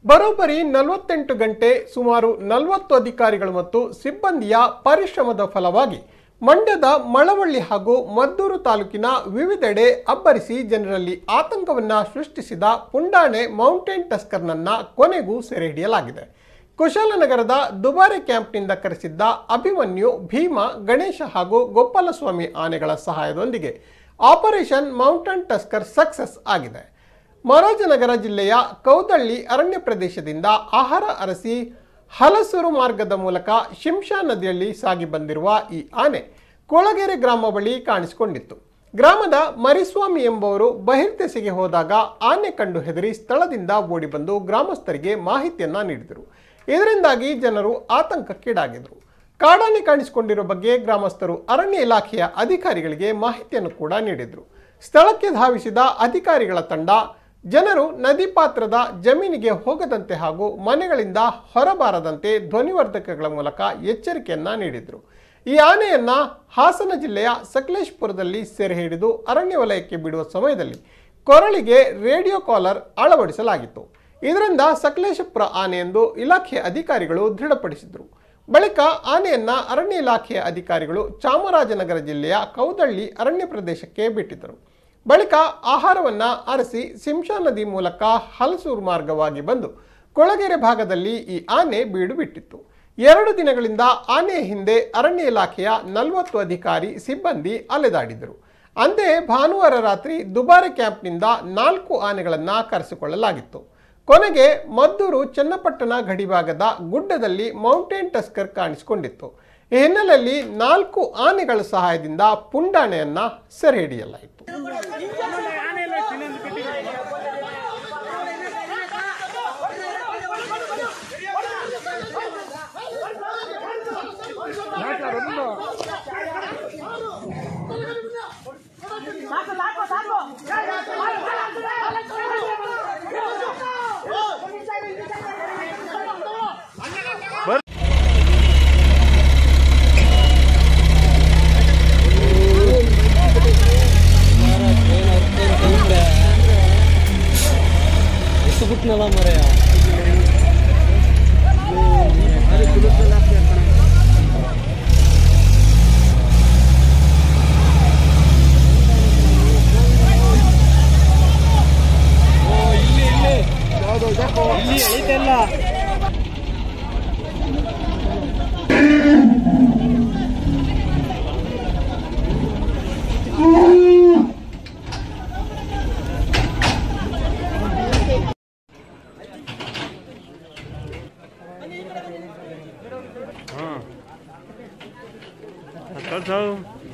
ಬರೋಬ್ಬರಿ ನಲವತ್ತೆಂಟು ಗಂಟೆ ಸುಮಾರು ನಲವತ್ತು ಅಧಿಕಾರಿಗಳು ಮತ್ತು ಸಿಬ್ಬಂದಿಯ ಪರಿಶ್ರಮದ ಫಲವಾಗಿ ಮಂಡ್ಯದ ಮಳವಳ್ಳಿ ಹಾಗೂ ಮದ್ದೂರು ತಾಲೂಕಿನ ವಿವಿಧೆಡೆ ಅಬ್ಬರಿಸಿ ಜನರಲ್ಲಿ ಆತಂಕವನ್ನ ಸೃಷ್ಟಿಸಿದ ಪುಂಡಾಣೆ ಮೌಂಟೇನ್ ಟಸ್ಕರ್ನನ್ನ ಕೊನೆಗೂ ಸೆರೆ ಹಿಡಿಯಲಾಗಿದೆ ಕುಶಾಲನಗರದ ದುಬಾರೆ ಕ್ಯಾಂಪ್ನಿಂದ ಕರೆಸಿದ್ದ ಅಭಿಮನ್ಯು ಭೀಮ ಗಣೇಶ ಹಾಗೂ ಗೋಪಾಲಸ್ವಾಮಿ ಆನೆಗಳ ಸಹಾಯದೊಂದಿಗೆ ಆಪರೇಷನ್ ಮೌಂಟೇನ್ ಟಸ್ಕರ್ ಸಕ್ಸಸ್ ಆಗಿದೆ ಮಹಾರಾಜನಗರ ಜಿಲ್ಲೆಯ ಕೌದಳ್ಳಿ ಅರಣ್ಯ ಪ್ರದೇಶದಿಂದ ಆಹಾರ ಅರಸಿ ಹಲಸೂರು ಮಾರ್ಗದ ಮೂಲಕ ಶಿಂಷಾ ನದಿಯಲ್ಲಿ ಸಾಗಿ ಬಂದಿರುವ ಈ ಆನೆ ಕೊಳಗೆರೆ ಗ್ರಾಮ ಬಳಿ ಕಾಣಿಸಿಕೊಂಡಿತ್ತು ಗ್ರಾಮದ ಮರಿಸ್ವಾಮಿ ಎಂಬುವರು ಬಹಿರ್ದೆಸೆಗೆ ಹೋದಾಗ ಆನೆ ಕಂಡು ಹೆದರಿ ಸ್ಥಳದಿಂದ ಓಡಿ ಬಂದು ಗ್ರಾಮಸ್ಥರಿಗೆ ಮಾಹಿತಿಯನ್ನ ನೀಡಿದರು ಇದರಿಂದಾಗಿ ಜನರು ಆತಂಕಕ್ಕೀಡಾಗಿದ್ದರು ಕಾಡಾನೆ ಕಾಣಿಸಿಕೊಂಡಿರೋ ಬಗ್ಗೆ ಗ್ರಾಮಸ್ಥರು ಅರಣ್ಯ ಇಲಾಖೆಯ ಅಧಿಕಾರಿಗಳಿಗೆ ಮಾಹಿತಿಯನ್ನು ಕೂಡ ನೀಡಿದರು ಸ್ಥಳಕ್ಕೆ ಧಾವಿಸಿದ ಅಧಿಕಾರಿಗಳ ತಂಡ ಜನರು ನದಿ ಪಾತ್ರದ ಜಮೀನಿಗೆ ಹೋಗದಂತೆ ಹಾಗೂ ಮನೆಗಳಿಂದ ಹೊರಬಾರದಂತೆ ಧ್ವನಿವರ್ಧಕಗಳ ಮೂಲಕ ಎಚ್ಚರಿಕೆಯನ್ನ ನೀಡಿದರು ಈ ಆನೆಯನ್ನ ಹಾಸನ ಜಿಲ್ಲೆಯ ಸಕಲೇಶ್ಪುರದಲ್ಲಿ ಸೆರೆ ಹಿಡಿದು ಅರಣ್ಯ ವಲಯಕ್ಕೆ ಬಿಡುವ ಸಮಯದಲ್ಲಿ ಕೊರಳಿಗೆ ರೇಡಿಯೋ ಕಾಲರ್ ಅಳವಡಿಸಲಾಗಿತ್ತು ಇದರಿಂದ ಸಕಲೇಶಪುರ ಆನೆ ಎಂದು ಇಲಾಖೆಯ ಅಧಿಕಾರಿಗಳು ದೃಢಪಡಿಸಿದರು ಬಳಿಕ ಆನೆಯನ್ನ ಅರಣ್ಯ ಇಲಾಖೆಯ ಅಧಿಕಾರಿಗಳು ಚಾಮರಾಜನಗರ ಜಿಲ್ಲೆಯ ಕೌದಳ್ಳಿ ಅರಣ್ಯ ಪ್ರದೇಶಕ್ಕೆ ಬಿಟ್ಟಿದ್ದರು ಬಳಿಕ ಆಹಾರವನ್ನ ಅರಸಿ ಸಿಂಶಾ ನದಿ ಮೂಲಕ ಹಲಸೂರು ಮಾರ್ಗವಾಗಿ ಬಂದು ಕೊಳಗೆರೆ ಭಾಗದಲ್ಲಿ ಈ ಆನೆ ಬೀಡು ಬಿಟ್ಟಿತ್ತು ಎರಡು ದಿನಗಳಿಂದ ಆನೆಯ ಹಿಂದೆ ಅರಣ್ಯ ಇಲಾಖೆಯ ನಲವತ್ತು ಅಧಿಕಾರಿ ಸಿಬ್ಬಂದಿ ಅಲೆದಾಡಿದರು ಅಂತೆಯೇ ಭಾನುವಾರ ರಾತ್ರಿ ದುಬಾರೆ ಕ್ಯಾಂಪ್ನಿಂದ ನಾಲ್ಕು ಆನೆಗಳನ್ನು ಕರೆಸಿಕೊಳ್ಳಲಾಗಿತ್ತು ಕೊನೆಗೆ ಮದ್ದೂರು ಚನ್ನಪಟ್ಟಣ ಗಡಿಭಾಗದ ಗುಡ್ಡದಲ್ಲಿ ಮೌಂಟೇನ್ ಟಸ್ಕರ್ ಕಾಣಿಸಿಕೊಂಡಿತ್ತು ಈ ಹಿನ್ನೆಲೆಯಲ್ಲಿ ನಾಲ್ಕು ಆನೆಗಳ ಸಹಾಯದಿಂದ ಪುಂಡಾನೆಯನ್ನ ಸೆರೆ ಹಿಡಿಯಲಾಯಿತು ಸಾಕು ಸಾಕು ಸಾಕು ಎಷ್ಟು ಬಿಟ್ನಲ್ಲ ಮರೆಯ ಇಲ್ಲಿ ಐತೆಲ್ಲ कल